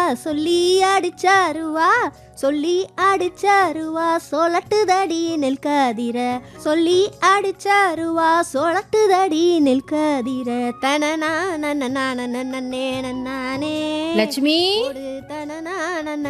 சொல்லி அடிச்சாருவா சொல்லி அடிச்சாருவா சொலட்டுதடி நெல் கதிர சொல்லி அடிச்சாருவா சொலட்டுதடி நெல் கதிர தனனா நன்னே நன்னானே லட்சுமி ஒரு தனனா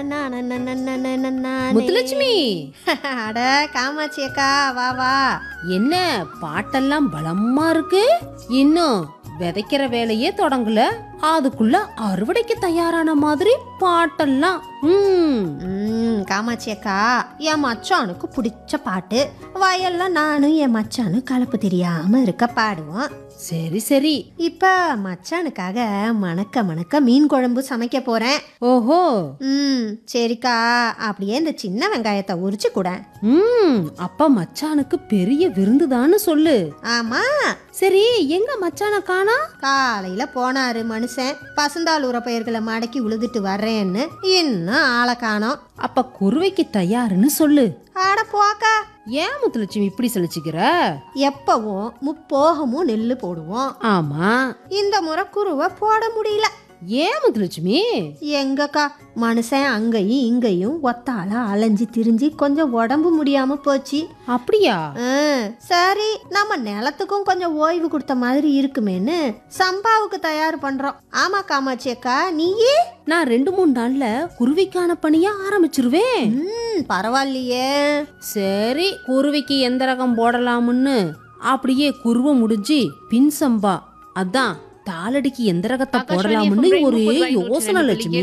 நன்னே முத்துலட்சுமி அட காமாட்சி அக்கா வா வா என்ன பாட்டெல்லாம் பலமா இருக்கு இன்னும் விதைக்கிற வேலையே தொடங்கல அதுக்குள்ள அறுவடைக்கு தயாரான மாதிரி பாட்டெல்லாம் ம் ம் காமாட்சி அக்கா என் மச்சானுக்கு பிடிச்ச பாட்டு வயல்ல நானும் என் மச்சானும் கலப்பு தெரியாம இருக்க பாடுவோம் சரி சரி இப்ப மச்சானுக்காக மணக்க மணக்க மீன் குழம்பு சமைக்க போறேன் ஓஹோ ம் சரிக்கா அப்படியே இந்த சின்ன வெங்காயத்தை உரிச்சு கூட ம் அப்ப மச்சானுக்கு பெரிய விருந்துதான்னு சொல்லு ஆமா சரி எங்க மச்சான காணா காலையில போனாரு மனுஷன் பசுந்தாள் உரப்பயிர்களை மடக்கி உழுதுட்டு வர்றேன்னு இன்னும் ஆளை காணோம் அப்ப குருவைக்கு தயாருன்னு சொல்லு ஆட போக்கா ஏன் முத்துலட்சுமி இப்படி சொல்லிச்சுக்கிற எப்பவும் முப்போகமும் நெல்லு போடுவோம் ஆமா இந்த முறை குருவை போட முடியல ஏன் முத்துலட்சுமி எங்கக்கா மனுஷன் அங்கேயும் இங்கேயும் ஒத்தால அலைஞ்சு திரிஞ்சு கொஞ்சம் உடம்பு முடியாம போச்சு அப்படியா ஆ, சரி நம்ம நிலத்துக்கும் கொஞ்சம் ஓய்வு கொடுத்த மாதிரி இருக்குமேன்னு சம்பாவுக்கு தயார் பண்றோம் ஆமா காமாட்சி அக்கா நீயே நான் ரெண்டு மூணு நாள்ல குருவிக்கான பணிய ஆரம்பிச்சிருவேன் ம் பரவாயில்லையே சரி குருவிக்கு எந்த ரகம் போடலாம்னு அப்படியே குருவ முடிஞ்சு பின் சம்பா அதான் தாளடிக்கு எந்த ரகத்தை போடலாம்னு ஒரு யோசனை லட்சுமி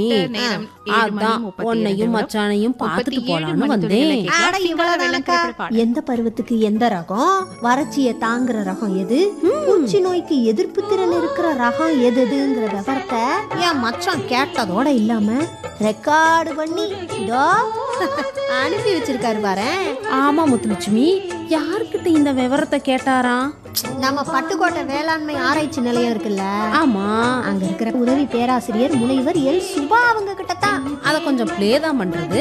அதான் உன்னையும் மச்சானையும் பார்த்துட்டு போலான்னு வந்தேன் ஆட இவ்வளவுதானக்கா எந்த பருவத்துக்கு எந்த ரகம் வறட்சியை தாங்குற ரகம் எது பூச்சி நோய்க்கு எதிர்ப்பு திறன் இருக்கிற ரகம் எது எதுங்கிற விவரத்தை என் மச்சான் கேட்டதோட இல்லாம ரெக்கார்டு பண்ணி இதோ அனுப்பி வச்சிருக்காரு பாரேன் ஆமா முத்துலட்சுமி யார்கிட்ட இந்த விவரத்தை கேட்டாராம் நம்ம பட்டுக்கோட்டை வேளாண்மை ஆராய்ச்சி நிலையம் இருக்குல்ல ஆமா அங்க இருக்கிற உதவி பேராசிரியர் முனைவர் எல் சுபா அவங்க கிட்ட தான் அத கொஞ்சம் ப்ளே தான் பண்றது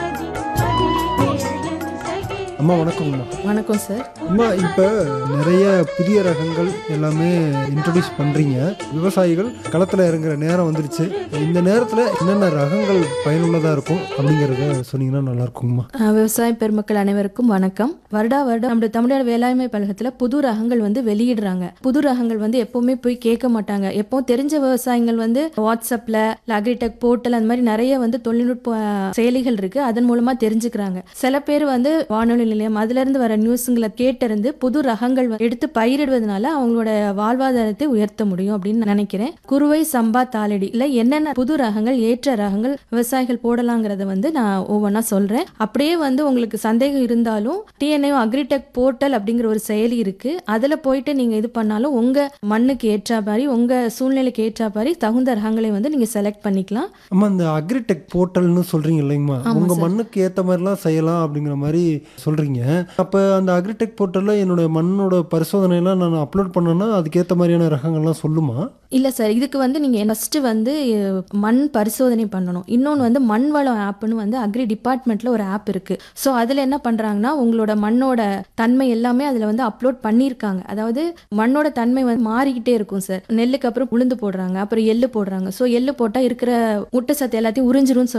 அம்மா வணக்கம்மா வணக்கம் சார் அம்மா இப்போ நிறைய புதிய ரகங்கள் எல்லாமே இன்ட்ரடியூஸ் பண்ணுறீங்க விவசாயிகள் களத்தில் இறங்குற நேரம் வந்துருச்சு இந்த நேரத்தில் என்னென்ன ரகங்கள் பயனுள்ளதாக இருக்கும் அப்படிங்கிறத சொன்னீங்கன்னா நல்லா இருக்குங்கம்மா அஹ் விவசாய பெருமக்கள் அனைவருக்கும் வணக்கம் வருடா வருடம் நம்முடைய தமிழ்நாடு வேளாண்மை பழகத்துல புது ரகங்கள் வந்து வெளியிடுறாங்க புது ரகங்கள் வந்து எப்பவுமே போய் கேட்க மாட்டாங்க எப்பவும் தெரிஞ்ச விவசாயிகள் வந்து வாட்ஸ்அப்ல அக்ரிடெக் போர்ட்டல் அந்த மாதிரி நிறைய வந்து தொழில்நுட்ப அஹ், செயலிகள் இருக்கு அதன் மூலமா தெரிஞ்சுக்கிறாங்க சில பேர் வந்து வானொலி நிலையம் அதுல இருந்து வர நியூஸுங்களை கேட்டிருந்து புது ரகங்கள் வந்து எடுத்து பயிரிடுவதனால அவங்களோட வாழ்வாதாரத்தை உயர்த்த முடியும் அப்படின்னு நான் நினைக்கிறேன் குருவை சம்பா தாளடி இல்ல என்னென்ன புது ரகங்கள் ஏற்ற ரகங்கள் விவசாயிகள் போடலாங்கிறத வந்து நான் ஒவ்வொன்றா சொல்றேன் அப்படியே வந்து உங்களுக்கு சந்தேகம் இருந்தாலும் டிஎன்ஏ அக்ரிடெக் போர்ட்டல் அப்படிங்கிற ஒரு செயலி இருக்கு அதுல போயிட்டு நீங்க இது பண்ணாலும் உங்க மண்ணுக்கு ஏற்ற மாதிரி உங்க சூழ்நிலைக்கு ஏற்ற மாதிரி தகுந்த ரகங்களை வந்து நீங்க செலக்ட் பண்ணிக்கலாம் அம்மா இந்த அக்ரிடெக் போர்ட்டல்னு சொல்கிறீங்க இல்லைங்கம்மா ஆமா உங்கள் சார். மண்ணுக்கு ஏற்ற மாதிரிலாம் செய்யலாம் அப்படிங்கிற மாதிரி சொல்கிறீங்க அப்போ அந்த அக்ரிடெக் போர்ட்டலில் என்னுடைய மண்ணோட பரிசோதனையெல்லாம் நான் அப்லோட் பண்ணேன்னா அதுக்கேற்ற மாதிரியான ரகங்கள்லாம் சொல்லுமா இல்ல சார் இதுக்கு வந்து நீங்க ஃபர்ஸ்ட் வந்து அஹ், மண் பரிசோதனை பண்ணணும் இன்னொன்று வந்து மண் வளம் ஆப்னு வந்து அக்ரி டிபார்ட்மெண்ட்ல ஒரு ஆப் இருக்கு ஸோ அதுல என்ன பண்றாங்கன்னா உங்களோட மண்ணோட தன்மை எல்லாமே அதுல வந்து அப்லோட் பண்ணியிருக்காங்க அதாவது மண்ணோட தன்மை வந்து மாறிக்கிட்டே இருக்கும் சார் நெல்லுக்கு அப்புறம் உளுந்து போடுறாங்க அப்புறம் எள்ளு போடுறாங்க ஸோ எள்ளு போட்டா இருக்கிற ஊட்டச்சத்து எல்லாத்தையும் உறிஞ்சிரும்